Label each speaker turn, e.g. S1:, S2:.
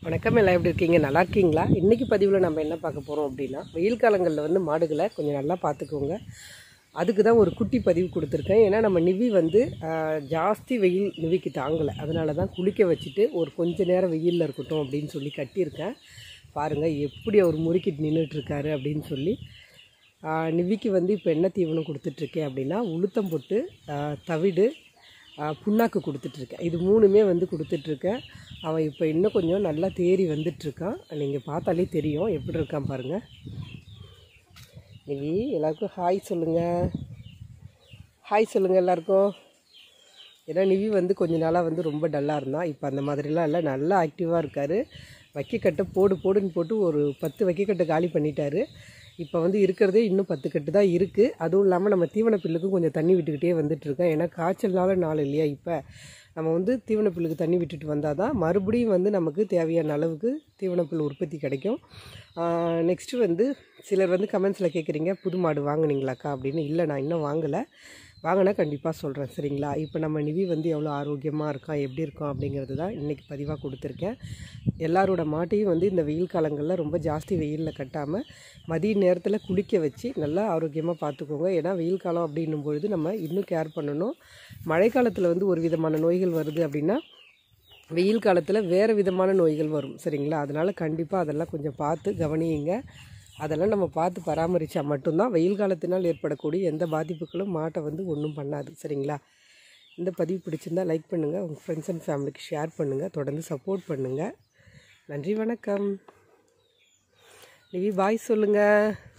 S1: வணக்கம் எல்லாம் எப்படி இருக்கீங்க நல்லா இருக்கீங்களா இன்றைக்கி பதிவில் நம்ம என்ன பார்க்க போகிறோம் அப்படின்னா வெயில் காலங்களில் வந்து மாடுகளை கொஞ்சம் நல்லா பார்த்துக்கோங்க அதுக்கு தான் ஒரு குட்டி பதிவு கொடுத்துருக்கேன் ஏன்னா நம்ம நிவி வந்து ஆஹ், ஜாஸ்தி வெயில் நிவிக்கு தாங்கலை அதனால தான் குளிக்க வச்சுட்டு ஒரு கொஞ்ச நேரம் வெயிலில் இருக்கட்டும் அப்படின்னு சொல்லி கட்டியிருக்கேன் பாருங்கள் எப்படி அவர் முறுக்கிட்டு நின்றுட்டுருக்காரு அப்படின்னு சொல்லி ஆஹ், நிவிக்கு வந்து இப்போ என்ன தீவனம் கொடுத்துட்ருக்கேன் அப்படின்னா உளுத்தம் போட்டு ஆஹ், தவிடு ஆஹ், புண்ணாக்கு கொடுத்துட்ருக்கேன் இது மூணுமே வந்து கொடுத்துட்ருக்கேன் அவன் இப்போ இன்னும் கொஞ்சம் நல்லா தேறி வந்துட்டுருக்கான் நீங்கள் பார்த்தாலே தெரியும் எப்படி இருக்கான் பாருங்கள் நிவி எல்லாருக்கும் ஹாய் சொல்லுங்கள் ஹாய் சொல்லுங்கள் எல்லாருக்கும் ஏன்னா நிவி வந்து கொஞ்ச நாளாக வந்து ரொம்ப டல்லாக இருந்தான் இப்போ அந்த மாதிரிலாம் இல்லை நல்லா ஆக்டிவாக இருக்கார் வைக்கக்கட்டை போடு போடுன்னு போட்டு ஒரு பத்து வைக்கக்கட்டை காலி பண்ணிட்டாரு இப்போ வந்து இருக்கிறதே இன்னும் பத்து கட்டு தான் இருக்குது அதுவும் இல்லாமல் நம்ம தீவன பில்லுக்கும் கொஞ்சம் தண்ணி விட்டுக்கிட்டே வந்துட்டுருக்கோம் ஏன்னா காய்ச்சல்னால நாள் இல்லையா இப்போ நம்ம வந்து தீவன பில்லுக்கு தண்ணி விட்டுட்டு வந்தால் தான் மறுபடியும் வந்து நமக்கு தேவையான அளவுக்கு தீவன புல் உற்பத்தி கிடைக்கும் நெக்ஸ்ட்டு வந்து சிலர் வந்து கமெண்ட்ஸில் கேட்குறீங்க புது மாடு வாங்குனீங்களாக்கா அப்படின்னு இல்லை நான் இன்னும் வாங்கலை வாங்கினா கண்டிப்பாக சொல்கிறேன் சரிங்களா இப்போ நம்ம நிவி வந்து எவ்வளோ ஆரோக்கியமாக இருக்கான் எப்படி இருக்கோம் அப்படிங்கிறது தான் இன்றைக்கி பதிவாக கொடுத்துருக்கேன் எல்லாரோட மாட்டையும் வந்து இந்த வெயில் காலங்களில் ரொம்ப ஜாஸ்தி வெயிலில் கட்டாமல் மதிய நேரத்தில் குளிக்க வச்சு நல்லா ஆரோக்கியமாக பார்த்துக்கோங்க ஏன்னா வெயில் காலம் அப்படின்னும் பொழுது நம்ம இன்னும் கேர் பண்ணணும் மழை காலத்தில் வந்து ஒரு விதமான நோய்கள் வருது அப்படின்னா வெயில் காலத்தில் வேறு விதமான நோய்கள் வரும் சரிங்களா அதனால் கண்டிப்பாக அதெல்லாம் கொஞ்சம் பார்த்து கவனியுங்க அதெல்லாம் நம்ம பார்த்து பராமரித்தா மட்டும்தான் வெயில் காலத்தினால் ஏற்படக்கூடிய எந்த பாதிப்புகளும் மாட்டை வந்து ஒன்றும் பண்ணாது சரிங்களா இந்த பதிவு பிடிச்சிருந்தா லைக் பண்ணுங்கள் உங்கள் ஃப்ரெண்ட்ஸ் அண்ட் ஃபேமிலிக்கு ஷேர் பண்ணுங்கள் தொடர்ந்து சப்போர்ட் பண்ணுங்கள் நன்றி வணக்கம் நிவி பாய் சொல்லுங்கள்